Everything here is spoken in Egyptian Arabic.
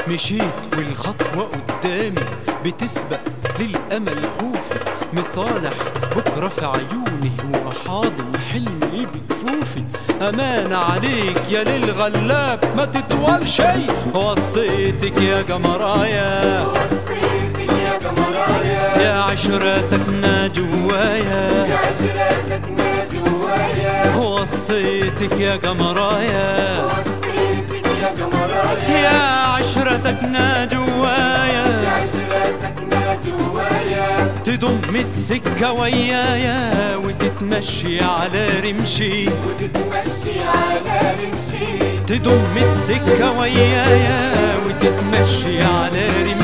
مشيت والخطوة قدامي بتسبق للأمل خوفي مصالح بكرة في عيوني وحاضن حلمي بكفوفي أمان عليك يا للغلاب ما تطول شي وصيتك يا قمرايا وصيتك يا قمرايا يا عشرة سكنة جوايا يا عشرة سكنة جوايا وصيتك يا قمرايا وصيتك يا قمرايا يا عشرة سكنة يا جوايا عشرة سكنة جوايا تضم السكة ويايا وتتمشي على رمشي وتتمشي على رمشي تضم السكة ويايا وتتمشي على رمشي